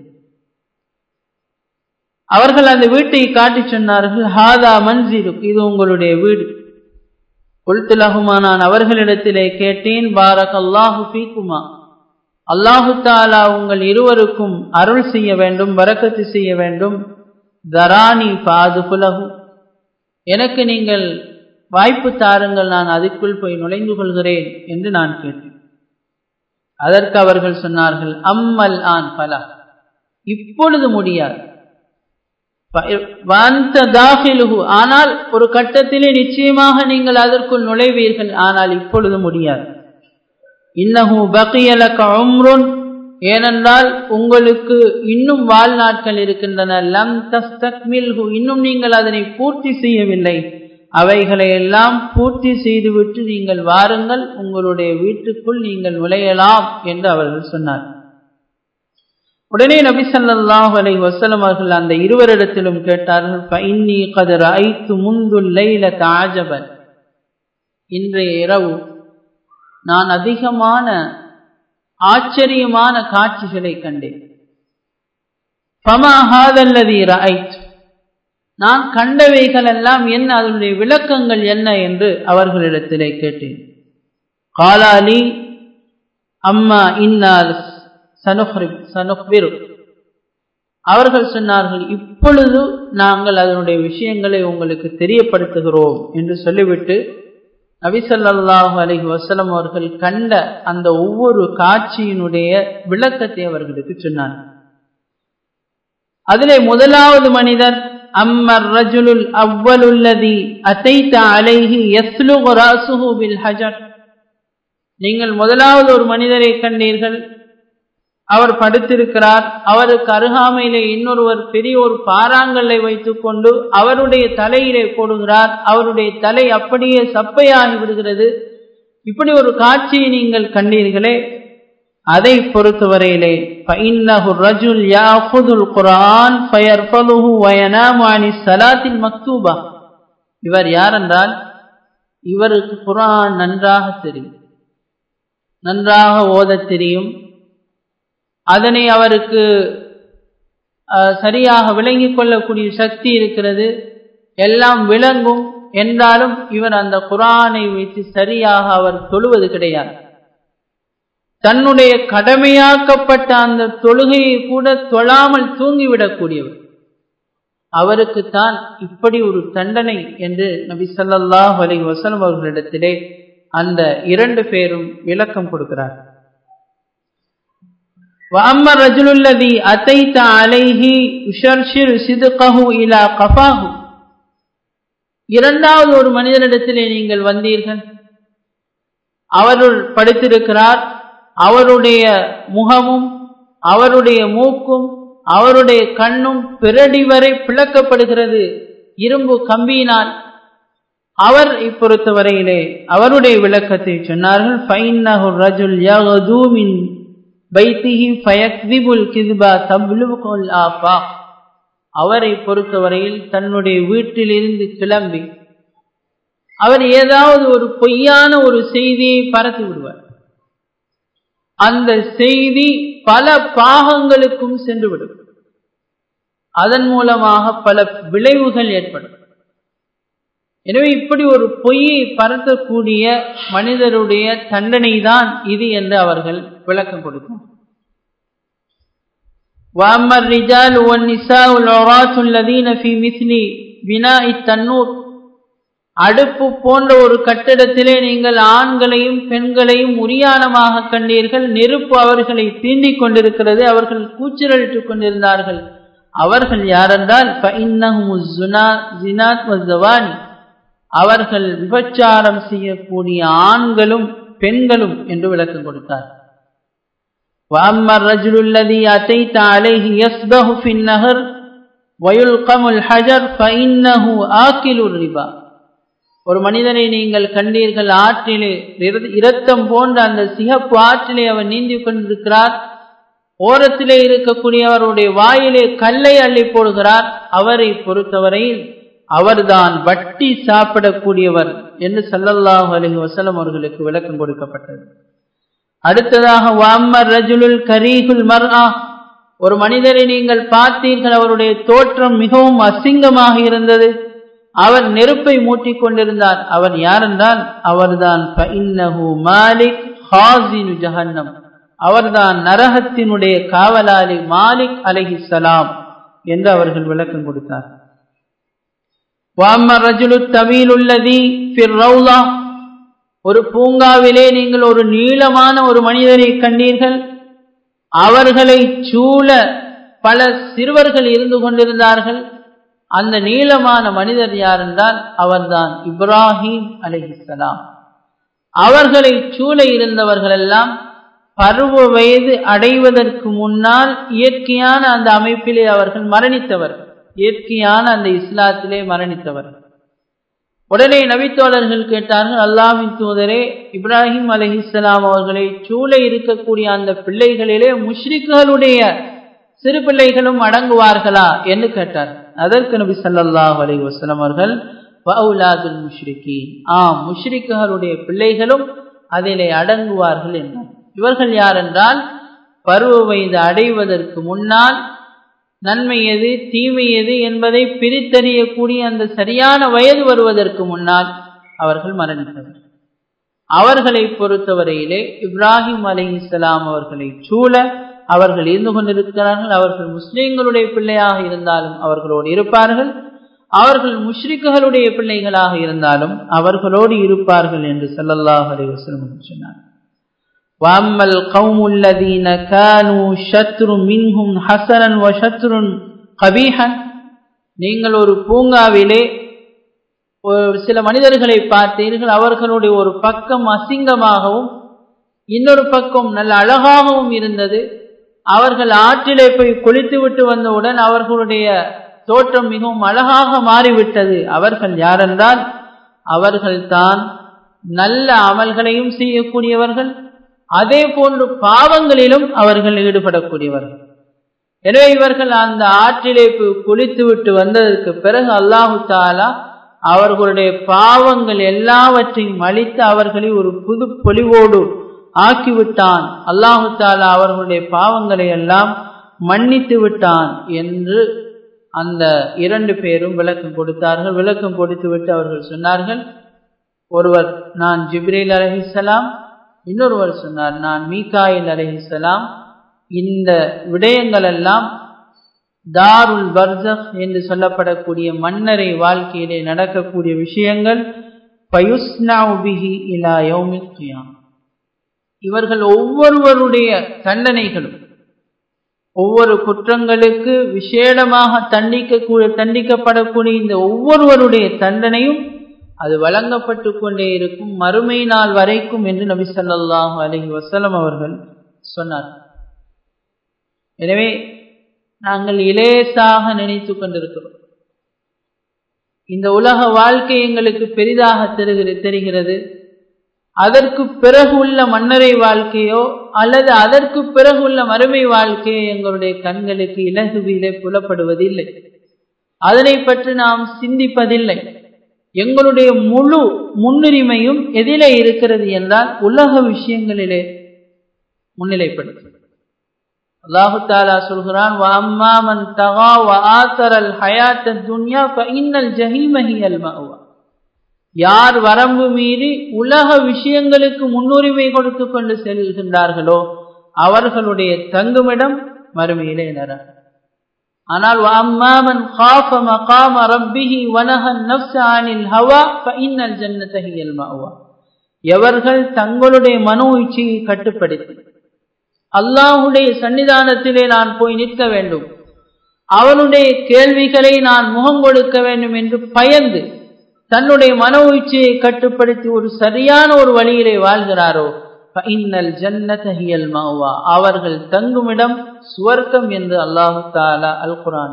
அவர்கள் அந்த வீட்டை காட்டி சொன்னார்கள் ஹாதா மன்சிலுக் இது உங்களுடைய வீடு கொல்துலகுமா நான் அவர்களிடத்திலே கேட்டேன் பாரக் அல்லாஹு ஃபீக்குமா அல்லாஹு தாலா உங்கள் இருவருக்கும் அருள் செய்ய வேண்டும் வரக்கத்து செய்ய வேண்டும் தராணி பாது புலகு எனக்கு நீங்கள் வாய்ப்பு தாருங்கள் நான் அதுக்குள் போய் நுழைந்து கொள்கிறேன் என்று நான் கேட்டேன் அதற்கு அவர்கள் சொன்னார்கள் அம்மல் ஆன் பலா இப்பொழுது முடியாது ஆனால் ஒரு கட்டத்திலே நிச்சயமாக நீங்கள் அதற்குள் நுழைவீர்கள் ஆனால் இப்பொழுது முடியாது இன்னஹு பகியலக உம்ருன் ஏனென்றால் உங்களுக்கு இன்னும் வாழ்நாட்கள் இருக்கின்றன லம் தஸ்தக்மில்ஹு இன்னும் நீங்கள் அதனை பூர்த்தி செய்யவில்லை அவைகளை எல்லாம் பூர்த்தி செய்துவிட்டு நீங்கள் வாருங்கள் உங்களுடைய வீட்டுக்குள் நீங்கள் நுழையலாம் என்று அவர்கள் சொன்னார் உடனே நபி சல்லாஹ் அலை வசலம் அவர்கள் அந்த இருவரிடத்திலும் கேட்டார்கள் ஐத்து முந்துல் லைல தாஜபன் இன்றைய இரவு நான் அதிகமான ஆச்சரியமான காட்சிகளை கண்டேன் பமாஹாதல்லதி ரைட் நான் கண்டவைகள் எல்லாம் என்ன அதனுடைய விளக்கங்கள் என்ன என்று அவர்களிடத்திலே கேட்டேன் காலாலி அம்மா இன்னால் சனுஹ்பிரு அவர்கள் சொன்னார்கள் இப்பொழுது நாங்கள் அதனுடைய விஷயங்களை உங்களுக்கு தெரியப்படுத்துகிறோம் என்று சொல்லிவிட்டு நபிசல்லாஹு அலஹி வசலம் அவர்கள் கண்ட அந்த ஒவ்வொரு காட்சியினுடைய விளக்கத்தை அவர்களுக்கு சொன்னார் அதிலே முதலாவது மனிதர் அம்மர் ரஜுலுல் அவ்வலுல்லதி அத்தைத்த அலைஹி யஸ்லுகு ராசுஹு பில் ஹஜர் நீங்கள் முதலாவது ஒரு மனிதரை கண்டீர்கள் அவர் படுத்திருக்கிறார் அவருக்கு அருகாமையிலே இன்னொருவர் பெரிய ஒரு பாறாங்கல்லை வைத்துக்கொண்டு அவருடைய தலையிலே போடுகிறார் அவருடைய தலை அப்படியே சப்பையாகி விடுகிறது இப்படி ஒரு காட்சியை நீங்கள் கண்டீர்களே அதை பொறுத்தவரையிலே ரஜுல் யாஹுதுல் குரான் ஃபயர்ஃபலுஹு வயனாமு அனி ஸலாத்தில் மக்தூபா இவர் யாரென்றால் இவருக்கு குரான் நன்றாக தெரியும் நன்றாக ஓதத் தெரியும் அதனை அவருக்கு சரியாக விளங்கிக் கொள்ளக்கூடிய சக்தி இருக்கிறது எல்லாம் விளங்கும் என்றாலும் இவர் அந்த குரானை வைத்து சரியாக அவர் தொழுவது கிடையாது தன்னுடைய கடமையாக்கப்பட்ட அந்த தொழுகையை கூட தொழாமல் தூங்கிவிடக்கூடியவர் அவருக்குத்தான் இப்படி ஒரு தண்டனை என்று நபி சல்லாஹ் அலி வசலம் அவர்களிடத்திலே அந்த இரண்டு பேரும் விளக்கம் கொடுக்கிறார் وأما الرجل الذي أتيت عليه يشرشر صدقه إلى قفاه இரண்டாவது ஒரு மனிதனிடத்திலே நீங்கள் வந்தீர்கள் அவருள் படுத்திருக்கிறார் அவருடைய முகமும் அவருடைய மூக்கும் அவருடைய கண்ணும் பிறடி வரை பிளக்கப்படுகிறது இரும்பு கம்பியினால் அவர் இப்பொறுத்தவரையிலே அவருடைய விளக்கத்தை சொன்னார்கள் ஃபைன்னஹு ரஜுல் யகது மின் பைத்திஹி ஃபயக்திபுல் கிஸ்பா தப்லுகுல் ஆஃபா அவரை பொறுத்தவரையில் தன்னுடைய வீட்டிலிருந்து கிளம்பி அவர் ஏதாவது ஒரு பொய்யான ஒரு செய்தியை பரத்தி விடுவார் அந்த செய்தி பல பாகங்களுக்கும் சென்றுவிடும் அதன் மூலமாக பல விளைவுகள் ஏற்படும் எனவே இப்படி ஒரு பொய்யை பரத்தக்கூடிய மனிதருடைய தண்டனை தான் இது என்று அவர்கள் விளக்கம் கொடுத்தார் وأما الرجال والنساء العراة الذين في مثل بناء التنور அடுப்பு போன்ற ஒரு கட்டிடத்திலே நீங்கள் ஆண்களையும் பெண்களையும் உரியானமாக கண்டீர்கள் நெருப்பு அவர்களை தீண்டிக் கொண்டிருக்கிறது அவர்கள் கூச்சலிட்டுக் கொண்டிருந்தார்கள் அவர்கள் யாரென்றால் அவர்கள் விபச்சாரம் செய்யக்கூடிய ஆண்களும் பெண்களும் என்று விளக்கம் கொடுத்தார் وأما الرجل الذي أتيت عليه يسبح في النهر ويلقم الحجر فإنه آكل الربا ஒரு மனிதனை நீங்கள் கண்டீர்கள் ஆற்றிலே இரத்தம் போன்ற அந்த சிகப்பு ஆற்றிலே அவர் நீந்தி கொண்டிருக்கிறார் ஓரத்திலே இருக்கக்கூடியவருடைய வாயிலே கல்லை அள்ளி போடுகிறார் அவரை பொறுத்தவரையில் அவர்தான் வட்டி சாப்பிடக்கூடியவர் என்று சல்லல்லாஹு அலஹி வசலம் அவர்களுக்கு விளக்கம் கொடுக்கப்பட்டது அடுத்ததாக வாம்மர் ரஜுலுல் கரீகுல் மர்ஆ ஒரு மனிதரை நீங்கள் பார்த்தீர்கள் அவருடைய தோற்றம் மிகவும் அசிங்கமாக இருந்தது அவர் நெருப்பை மூட்டிக் கொண்டிருந்தார் அவர் யாரென்றால் அவர்தான் மாலிக் ஹாசினு ஜஹன்னம் அவர்தான் நரகத்தினுடைய காவலாளி மாலிக் அலஹிசலாம் என்று அவர்கள் விளக்கம் கொடுத்தார் வாம்மர் ரஜுலு தவீலுல்லதி ஃபிர் ரவுலா ஒரு பூங்காவிலே நீங்கள் ஒரு நீளமான ஒரு மனிதரை கண்டீர்கள் அவர்களை சூழ பல சிறுவர்கள் இருந்து கொண்டிருந்தார்கள் அந்த நீளமான மனிதர் யார் என்றால் அவர்தான் இப்ராஹிம் அலிஹிசலாம் அவர்களை சூழ இருந்தவர்கள் எல்லாம் பருவ வயது அடைவதற்கு முன்னால் இயற்கையான அந்த அமைப்பிலே அவர்கள் மரணித்தவர்கள் இயற்கையான அந்த இஸ்லாத்திலே மரணித்தவர்கள் உடனே நபித்தோழர்கள் கேட்டார்கள் அல்லாஹின் தூதரே இப்ராஹிம் அலஹிஸ்லாம் அவர்களை சூழ இருக்கக்கூடிய அந்த பிள்ளைகளிலே முஷ்ரிக்குகளுடைய சிறு பிள்ளைகளும் அடங்குவார்களா என்று கேட்டார் அதற்கு நபி சல்லாஹ் அலி வசலம் அவர்கள் வவுலாதுல் முஷ்ரிகீன் ஆம் முஷ்ரிக்குகளுடைய பிள்ளைகளும் அதிலே அடங்குவார்கள் என்றார் இவர்கள் யார் என்றால் பருவ வயது அடைவதற்கு முன்னால் நன்மை எது தீமை எது என்பதை பிரித்தறியக்கூடிய அந்த சரியான வயது வருவதற்கு முன்னால் அவர்கள் மரணித்தவர் அவர்களை பொறுத்தவரையிலே இப்ராஹிம் அலி இஸ்லாம் அவர்களை சூழ அவர்கள் இருந்து கொண்டிருக்கிறார்கள் அவர்கள் முஸ்லிம்களுடைய பிள்ளையாக இருந்தாலும் அவர்களோடு இருப்பார்கள் அவர்கள் முஷ்ரிக்குகளுடைய பிள்ளைகளாக இருந்தாலும் அவர்களோடு இருப்பார்கள் என்று சல்லல்லாஹ் அலி வசலம் சொன்னார் واما القوم الذين كانوا شطر منهم حسنا وشطر قبيحا நீங்கள் ஒரு பூங்காவிலே ஒரு சில மனிதர்களை பார்த்தீர்கள் அவர்களுடைய ஒரு பக்கம் அசிங்கமாகவும் இன்னொரு பக்கம் நல்ல அழகாகவும் இருந்தது அவர்கள் ஆற்றிலே போய் குளித்து விட்டு வந்தவுடன் அவர்களுடைய தோற்றம் மிகவும் அழகாக மாறிவிட்டது அவர்கள் யாரென்றால் அவர்கள் தான் நல்ல அமல்களையும் செய்யக்கூடியவர்கள் அதே போன்று பாவங்களிலும் அவர்கள் ஈடுபடக்கூடியவர்கள் எனவே இவர்கள் அந்த ஆற்றிலே குளித்து விட்டு வந்ததற்கு பிறகு அல்லாஹு தாலா அவர்களுடைய பாவங்கள் எல்லாவற்றையும் அழித்து அவர்களை ஒரு புது பொலிவோடு ஆக்கிவிட்டான் அல்லாஹு தாலா அவர்களுடைய பாவங்களை எல்லாம் மன்னித்து விட்டான் என்று அந்த இரண்டு பேரும் விளக்கம் கொடுத்தார்கள் விளக்கம் கொடுத்து விட்டு அவர்கள் சொன்னார்கள் ஒருவர் நான் ஜிப்ரீல் அலஹிசலாம் இன்னொருவர் சொன்னார் நான் மீகாயில் அலஹிசலாம் இந்த விடயங்கள் எல்லாம் தாருல் பர்சக் என்று சொல்லப்படக்கூடிய மன்னரை வாழ்க்கையிலே நடக்கக்கூடிய விஷயங்கள் பயுஸ்னாபிஹி இலா யௌமில் கியாம் இவர்கள் ஒவ்வொருவருடைய தண்டனைகளும் ஒவ்வொரு குற்றங்களுக்கு விசேடமாக தண்டிக்கக்கூடிய தண்டிக்கப்படக்கூடிய இந்த ஒவ்வொருவருடைய தண்டனையும் அது வழங்கப்பட்டு கொண்டே இருக்கும் மறுமை நாள் வரைக்கும் என்று நபி சொல்லாஹு அலஹி வசலம் அவர்கள் சொன்னார் எனவே நாங்கள் இலேசாக நினைத்து கொண்டிருக்கிறோம் இந்த உலக வாழ்க்கை எங்களுக்கு பெரிதாக தெரிகிறது அதற்கு பிறகு உள்ள மன்னரை வாழ்க்கையோ அல்லது அதற்கு பிறகு உள்ள மறுமை வாழ்க்கையோ எங்களுடைய கண்களுக்கு இலகுவிலே புலப்படுவதில்லை அதனை பற்றி நாம் சிந்திப்பதில்லை எங்களுடைய முழு முன்னுரிமையும் எதிலே இருக்கிறது என்றால் உலக விஷயங்களிலே முன்னிலைப்படுத்தும் அல்லாஹு தாலா சொல்கிறான் வஅம்மாமன் தகா வஆத்தரல் ஹயாத்த துன்யா ஃபஇன்னல் ஜஹீம ஹியல் மஅவா யார் வரம்பு மீறி உலக விஷயங்களுக்கு முன்னுரிமை கொடுத்து கொண்டு செல்கின்றார்களோ அவர்களுடைய தங்குமிடம் மறுமையிலே நரகம் ஆனால் அம்மாமன் காஃப மகாம ரப்பிஹி வனஹன் நஃப்ஸ அனில் ஹவா ஃபஇன்னல் ஜன்னத ஹியல் மஅவா எவர்கள் தங்களுடைய மனோ இச்சையை கட்டுப்படுத்தி அல்லாஹுடைய சன்னிதானத்திலே நான் போய் நிற்க வேண்டும் அவனுடைய கேள்விகளை நான் முகம் கொடுக்க வேண்டும் என்று பயந்து தன்னுடைய மனோ இச்சையை கட்டுப்படுத்தி ஒரு சரியான ஒரு வழியிலே வாழ்கிறாரோ இன்னல் ஜன்னதஹியல் மாவா அவர்கள் தங்குமிடம் சுவர்க்கம் என்று அல்லாஹு தாலா அல் குரான்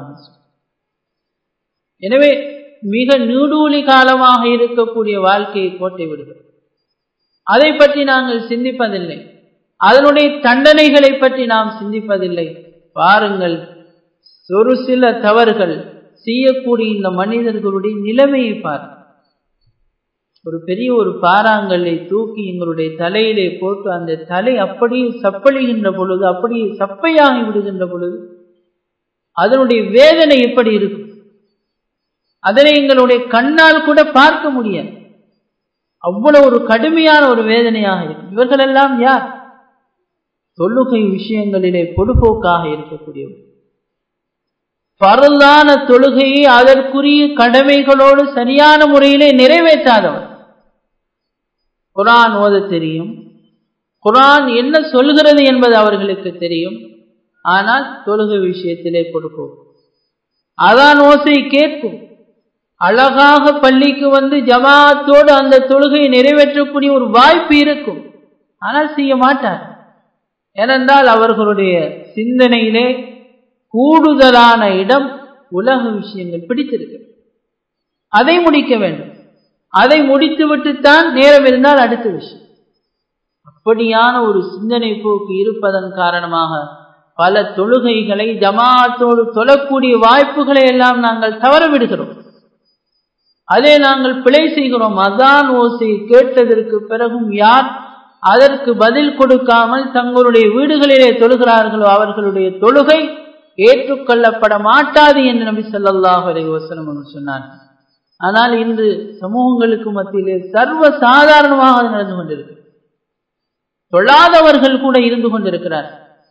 எனவே மிக நீடூழி காலமாக இருக்கக்கூடிய வாழ்க்கையை கோட்டை விடுகிறது அதை பற்றி நாங்கள் சிந்திப்பதில்லை அதனுடைய தண்டனைகளை பற்றி நாம் சிந்திப்பதில்லை பாருங்கள் ஒரு சில தவறுகள் செய்யக்கூடிய இந்த மனிதர்களுடைய நிலைமையை பாருங்கள் ஒரு பெரிய ஒரு பாறாங்கல்லை தூக்கி எங்களுடைய தலையிலே போட்டு அந்த தலை அப்படியே சப்பழிகின்ற பொழுது அப்படியே சப்பையாகி விடுகின்ற பொழுது அதனுடைய வேதனை எப்படி இருக்கும் அதனை எங்களுடைய கண்ணால் கூட பார்க்க முடியாது அவ்வளவு ஒரு கடுமையான ஒரு வேதனையாக இருக்கும் இவர்கள் எல்லாம் யார் தொழுகை விஷயங்களிலே பொதுப்போக்காக இருக்கக்கூடியவர் பரலான தொழுகையை அதற்குரிய கடமைகளோடு சரியான முறையிலே நிறைவேற்றாதவர் குரான் ஓத தெரியும் குரான் என்ன சொல்கிறது என்பது அவர்களுக்கு தெரியும் ஆனால் தொழுகை விஷயத்திலே கொடுப்போம் அதான் ஓசை கேட்கும் அழகாக பள்ளிக்கு வந்து ஜமாத்தோடு அந்த தொழுகையை நிறைவேற்றக்கூடிய ஒரு வாய்ப்பு இருக்கும் ஆனால் செய்ய மாட்டார் ஏனென்றால் அவர்களுடைய சிந்தனையிலே கூடுதலான இடம் உலக விஷயங்கள் பிடித்திருக்கு அதை முடிக்க வேண்டும் அதை முடித்துவிட்டுத்தான் நேரம் இருந்தால் அடுத்த விஷயம் அப்படியான ஒரு சிந்தனை போக்கு இருப்பதன் காரணமாக பல தொழுகைகளை ஜமாத்தோடு தொழக்கூடிய வாய்ப்புகளை எல்லாம் நாங்கள் தவற விடுகிறோம் அதே நாங்கள் பிழை செய்கிறோம் அதான் ஓசை கேட்டதற்கு பிறகும் யார் அதற்கு பதில் கொடுக்காமல் தங்களுடைய வீடுகளிலே தொழுகிறார்களோ அவர்களுடைய தொழுகை ஏற்றுக்கொள்ளப்பட மாட்டாது என்று நபி சொல்லாஹ் அலை வசனம் சொன்னார் ஆனால் இன்று சமூகங்களுக்கு மத்தியிலே சர்வ சாதாரணமாக அது நடந்து கொண்டிருக்கு தொழாதவர்கள் கூட இருந்து கொண்டிருக்கிறார்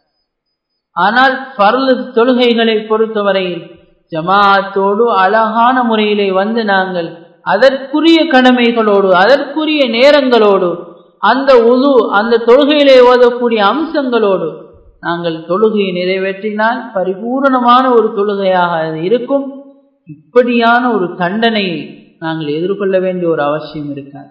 ஆனால் பரலு தொழுகைகளை பொறுத்தவரையில் ஜமாத்தோடு அழகான முறையிலே வந்து நாங்கள் அதற்குரிய கடமைகளோடு அதற்குரிய நேரங்களோடு அந்த உது அந்த தொழுகையிலே ஓதக்கூடிய அம்சங்களோடு நாங்கள் தொழுகையை நிறைவேற்றினால் பரிபூர்ணமான ஒரு தொழுகையாக அது இருக்கும் இப்படியான ஒரு தண்டனையை நாங்கள் எதிர்கொள்ள வேண்டிய ஒரு அவசியம் இருக்காது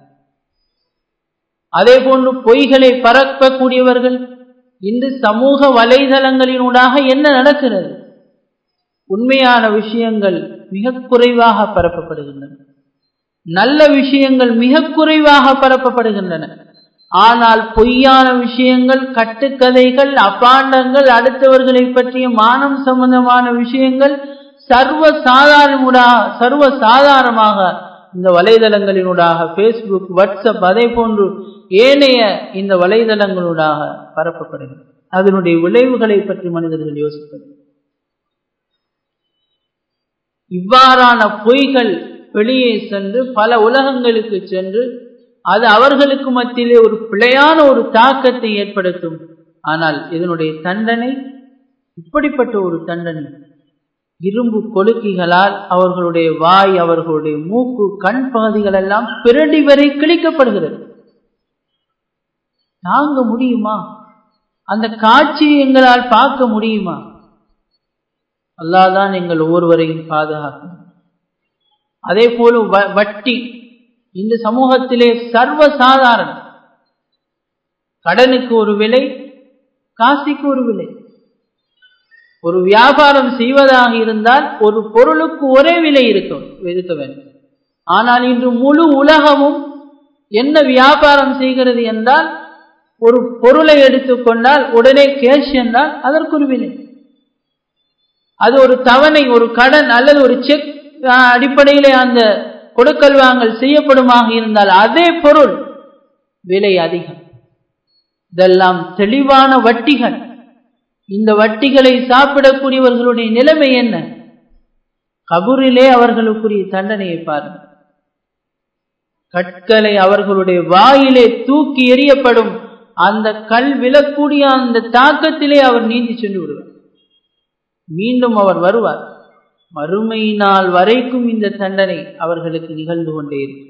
அதே போன்று பொய்களை பரப்பக்கூடியவர்கள் இன்று சமூக வலைதளங்களினூடாக என்ன நடக்கிறது உண்மையான விஷயங்கள் மிக குறைவாக பரப்பப்படுகின்றன நல்ல விஷயங்கள் மிக குறைவாக பரப்பப்படுகின்றன ஆனால் பொய்யான விஷயங்கள் கட்டுக்கதைகள் அப்பாண்டங்கள் அடுத்தவர்களை பற்றிய மானம் சம்பந்தமான விஷயங்கள் சர்வ சாதாரணமாக சர்வ சாதாரணமாக இந்த வலைதளங்களினூடாக பேஸ்புக் வாட்ஸ்அப் அதே போன்று ஏனைய இந்த வலைதளங்களூடாக பரப்பப்படுகிறது அதனுடைய விளைவுகளை பற்றி மனிதர்கள் யோசிப்பது இவ்வாறான பொய்கள் வெளியே சென்று பல உலகங்களுக்கு சென்று அது அவர்களுக்கு மத்தியிலே ஒரு பிழையான ஒரு தாக்கத்தை ஏற்படுத்தும் ஆனால் இதனுடைய தண்டனை இப்படிப்பட்ட ஒரு தண்டனை இரும்பு கொலுக்கிகளால் அவர்களுடைய வாய் அவர்களுடைய மூக்கு கண் பகுதிகள் எல்லாம் பிரடி வரை கிழிக்கப்படுகிறது தாங்க முடியுமா அந்த காட்சியை எங்களால் பார்க்க முடியுமா அல்லாதான் எங்கள் ஒவ்வொருவரையும் பாதுகாக்கும் அதே போல வட்டி இந்த சமூகத்திலே சர்வ சாதாரணம் கடனுக்கு ஒரு விலை காசிக்கு ஒரு விலை ஒரு வியாபாரம் செய்வதாக இருந்தால் ஒரு பொருளுக்கு ஒரே விலை இருக்கும் இருக்க வேண்டும் ஆனால் இன்று முழு உலகமும் என்ன வியாபாரம் செய்கிறது என்றால் ஒரு பொருளை எடுத்துக்கொண்டால் உடனே கேஷ் என்றால் அதற்கு ஒரு விலை அது ஒரு தவணை ஒரு கடன் அல்லது ஒரு செக் அடிப்படையிலே அந்த கொடுக்கல் வாங்கல் செய்யப்படுமாக இருந்தால் அதே பொருள் விலை அதிகம் இதெல்லாம் தெளிவான வட்டிகள் இந்த வட்டிகளை சாப்பிடக்கூடியவர்களுடைய நிலைமை என்ன கபூரிலே அவர்களுக்குரிய தண்டனையை பாருங்கள் கற்களை அவர்களுடைய வாயிலே தூக்கி எறியப்படும் அந்த கல் விழக்கூடிய அந்த தாக்கத்திலே அவர் நீந்தி சென்று விடுவார் மீண்டும் அவர் வருவார் மறுமை நாள் வரைக்கும் இந்த தண்டனை அவர்களுக்கு நிகழ்ந்து கொண்டே இருக்கும்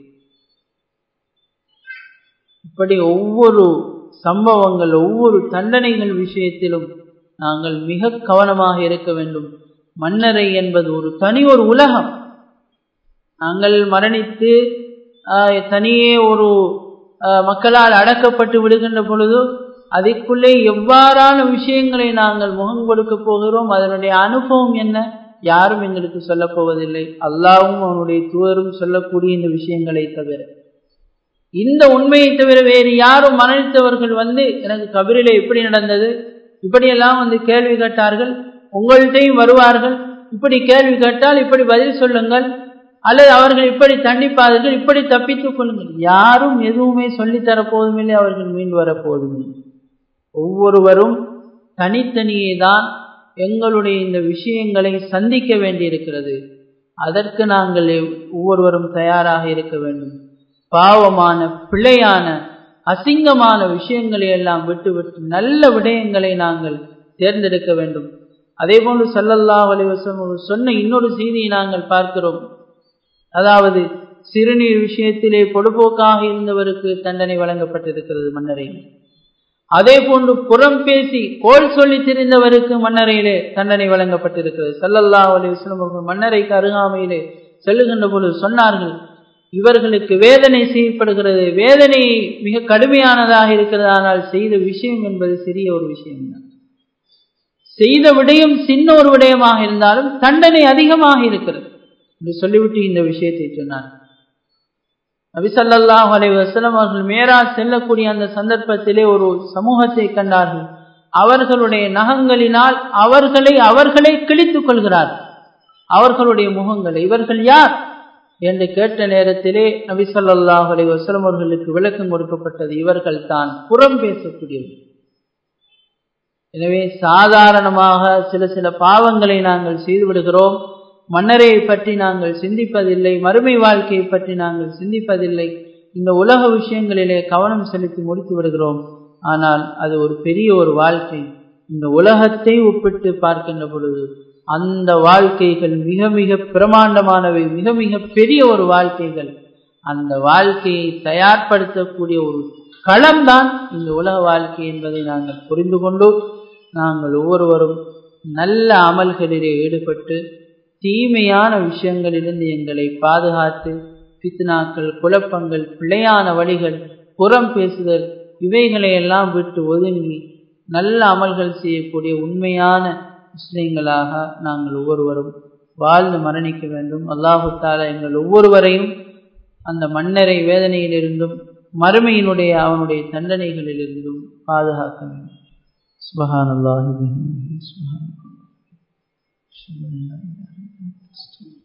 இப்படி ஒவ்வொரு சம்பவங்கள் ஒவ்வொரு தண்டனைகள் விஷயத்திலும் நாங்கள் மிக கவனமாக இருக்க வேண்டும் மன்னரை என்பது ஒரு தனி ஒரு உலகம் நாங்கள் மரணித்து தனியே ஒரு மக்களால் அடக்கப்பட்டு விடுகின்ற பொழுது அதற்குள்ளே எவ்வாறான விஷயங்களை நாங்கள் முகம் கொடுக்க போகிறோம் அதனுடைய அனுபவம் என்ன யாரும் எங்களுக்கு சொல்ல போவதில்லை அல்லாவும் அவனுடைய தூதரும் சொல்லக்கூடிய இந்த விஷயங்களை தவிர இந்த உண்மையை தவிர வேறு யாரும் மரணித்தவர்கள் வந்து எனக்கு கபிரில எப்படி நடந்தது இப்படியெல்லாம் வந்து கேள்வி கேட்டார்கள் உங்கள்கிட்டையும் வருவார்கள் இப்படி கேள்வி கேட்டால் இப்படி பதில் சொல்லுங்கள் அல்லது அவர்கள் இப்படி தண்டிப்பார்கள் இப்படி தப்பித்துக் கொள்ளுங்கள் யாரும் எதுவுமே சொல்லித்தரப்போவதும் இல்லை அவர்கள் மீண்டு வரப்போவதும் இல்லை ஒவ்வொருவரும் தனித்தனியே தான் எங்களுடைய இந்த விஷயங்களை சந்திக்க வேண்டியிருக்கிறது அதற்கு நாங்கள் ஒவ்வொருவரும் தயாராக இருக்க வேண்டும் பாவமான பிழையான அசிங்கமான விஷயங்களை எல்லாம் விட்டுவிட்டு நல்ல விடயங்களை நாங்கள் தேர்ந்தெடுக்க வேண்டும் அதே போன்று சல்லல்லா அலிவசம் சொன்ன இன்னொரு செய்தியை நாங்கள் பார்க்கிறோம் அதாவது சிறுநீர் விஷயத்திலே பொடுபோக்காக இருந்தவருக்கு தண்டனை வழங்கப்பட்டிருக்கிறது மன்னரையில் அதே போன்று புறம் பேசி கோல் சொல்லி திரிந்தவருக்கு மன்னரையிலே தண்டனை வழங்கப்பட்டிருக்கிறது சல்லல்லா அலிவசம் அவர்கள் மன்னரைக்கு அருகாமையிலே செல்லுகின்ற பொழுது சொன்னார்கள் இவர்களுக்கு வேதனை செய்யப்படுகிறது வேதனை மிக கடுமையானதாக இருக்கிறது ஆனால் செய்த விஷயம் என்பது சிறிய ஒரு விஷயம்தான் செய்த விடயம் சின்ன ஒரு விடயமாக இருந்தாலும் தண்டனை அதிகமாக இருக்கிறது என்று சொல்லிவிட்டு இந்த விஷயத்தை சொன்னார் நபிசல்லாஹ் அலை வசலம் அவர்கள் மேரா செல்லக்கூடிய அந்த சந்தர்ப்பத்திலே ஒரு சமூகத்தை கண்டார்கள் அவர்களுடைய நகங்களினால் அவர்களை அவர்களே கிழித்துக் கொள்கிறார் அவர்களுடைய முகங்களை இவர்கள் யார் என்று கேட்ட நேரத்திலே நபி சொல்லாஹ் அலை வசலம் அவர்களுக்கு விளக்கம் கொடுக்கப்பட்டது இவர்கள் தான் புறம் பேசக்கூடியவர்கள் எனவே சாதாரணமாக சில சில பாவங்களை நாங்கள் செய்து விடுகிறோம் மன்னரையை பற்றி நாங்கள் சிந்திப்பதில்லை மறுமை வாழ்க்கையை பற்றி நாங்கள் சிந்திப்பதில்லை இந்த உலக விஷயங்களிலே கவனம் செலுத்தி முடித்து விடுகிறோம் ஆனால் அது ஒரு பெரிய ஒரு வாழ்க்கை இந்த உலகத்தை ஒப்பிட்டு பார்க்கின்ற பொழுது அந்த வாழ்க்கைகள் மிக மிக பிரமாண்டமானவை மிக மிக பெரிய ஒரு வாழ்க்கைகள் அந்த வாழ்க்கையை தயார்படுத்தக்கூடிய ஒரு களம்தான் இந்த உலக வாழ்க்கை என்பதை நாங்கள் புரிந்து கொண்டு நாங்கள் ஒவ்வொருவரும் நல்ல அமல்களிலே ஈடுபட்டு தீமையான விஷயங்களிலிருந்து எங்களை பாதுகாத்து பித்னாக்கள் குழப்பங்கள் பிழையான வழிகள் புறம் பேசுதல் இவைகளை எல்லாம் விட்டு ஒதுங்கி நல்ல அமல்கள் செய்யக்கூடிய உண்மையான முஸ்லிம்களாக நாங்கள் ஒவ்வொருவரும் வாழ்ந்து மரணிக்க வேண்டும் அல்லாஹு தாலா எங்கள் ஒவ்வொருவரையும் அந்த மன்னரை வேதனையிலிருந்தும் மறுமையினுடைய அவனுடைய தண்டனைகளிலிருந்தும் பாதுகாக்க வேண்டும் சுபஹான் அல்லாஹி சுபஹான்